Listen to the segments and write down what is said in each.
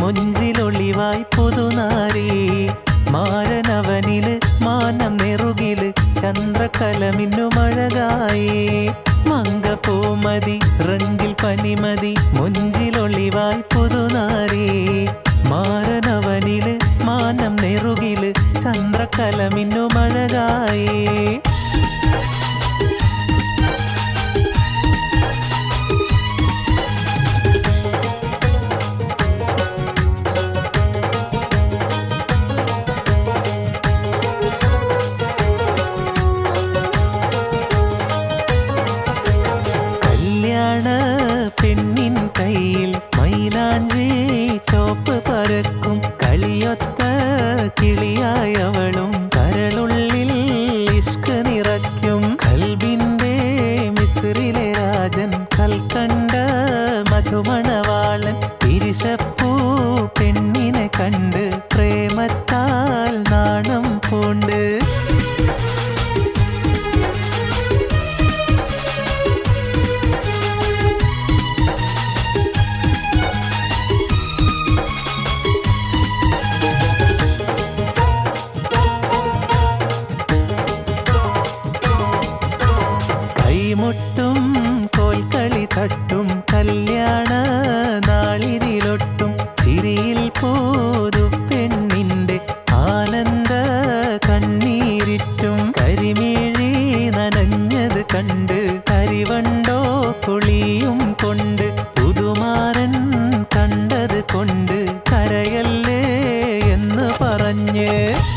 മൊഞ്ചിലൊളിവായി പുതുനാരി മാരനവനില് മാനം നെറുകില് ചന്ദ്രകലമിന്നുമഴകായി മങ്കപൂമതി റങ്കിൽ പനിമതി മൊഞ്ചിലൊളിവായി പുതുനാരി മാരനവനില് മാനം നെറുകില് ചന്ദ്രകലമിന്നുമഴകായി കല്യാണ പെണ്ണിൻ കയ്യിൽ മൈലാഞ്ചി ചോപ്പ് പരക്കും കളിയൊത്ത കിളിയായവളും കരളുള്ളിൽ ഇഷ്ക് നിറയ്ക്കും കൽബിന്റെ മിസ്രിലെ രാജൻ കൽക്കണ്ട മധുമണവാളൻ തിരിശപ്പൂ പെണ്ണിനെ കണ്ട് പ്രേമത്താൽ നാണം പൂണ്ട് കൈമുട്ടും കോൽക്കളി തട്ടും കല്യാണ നാളിരിലൊട്ടും ചിരിയിൽ പോതു പെണ്ണിന്റെ ആനന്ദ കണ്ണീരിറ്റും കരിമിഴി നനഞ്ഞത് കണ്ട് കരിവണ്ടോ കുളിയും കൊണ്ട് പുതുമാരൻ കണ്ടത് കൊണ്ട് കരയല്ലേ എന്ന് പറഞ്ഞ്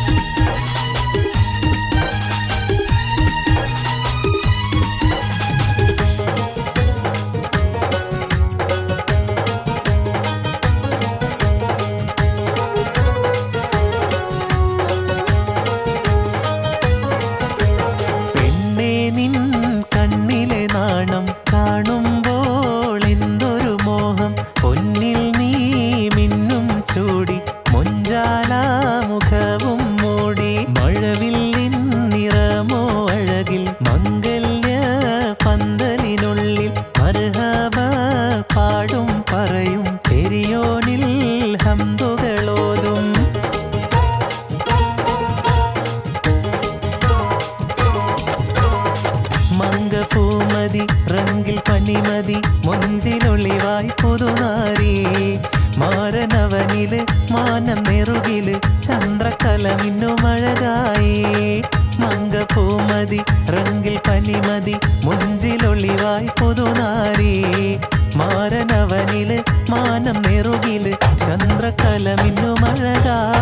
പെണ്ണേ നിൻ കണ്ണിലെ നാണം കാണുമ്പോൾ എന്തൊരു മോഹം പൊന്നിൽ നീ മിന്നും ചൂടി മൊഞ്ചാല മുഖവും മൂടി മഴവില്ലിൻ നിറമോ അഴകിൽ മംഗല്യ പന്തലിനുള്ളിൽ മർഹബ പാടും പറയും പെരിയോനിൽ ഹംദുകളോതും മങ്കപൂമതി റങ്കിൽ പനിമതി മൊഞ്ചിലൊളിവായി പുതുനാരി മാരനവനില് മാനം നെറുകില് ചന്ദ്രകലമിന്നുമഴകായി മങ്കപൂമതി റങ്കിൽ പനിമതി മൊഞ്ചിലൊളിവായി പുതുനാരി മാരനവനില് മാനം നെറുകില് ചന്ദ്രകലമിന്നുമഴകായി